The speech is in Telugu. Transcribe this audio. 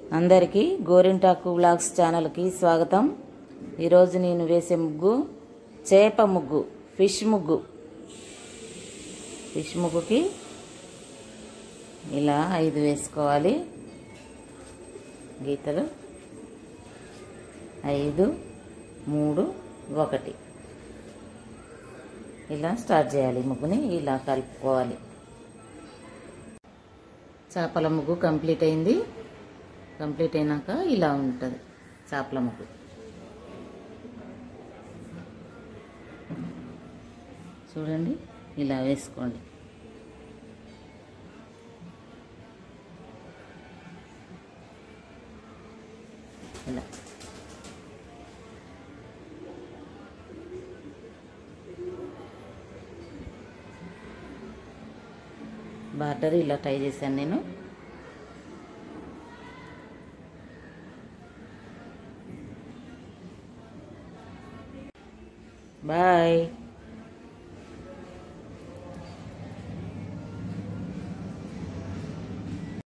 అందరికీ గోరింటాకు వ్లాగ్స్ ఛానల్కి స్వాగతం ఈరోజు నేను వేసే ముగ్గు చేప ముగ్గు ఫిష్ ముగ్గు ఫిష్ ముగ్గుకి ఇలా ఐదు వేసుకోవాలి గీతలు ఐదు మూడు ఒకటి ఇలా స్టార్ట్ చేయాలి ముగ్గుని ఇలా కలుపుకోవాలి చేపల ముగ్గు కంప్లీట్ అయింది కంప్లీట్ అయినాక ఇలా ఉంటుంది చేపల ముగ్గు చూడండి ఇలా వేసుకోండి ఇలా బార్డర్ ఇలా ట్రై చేశాను నేను బాయ్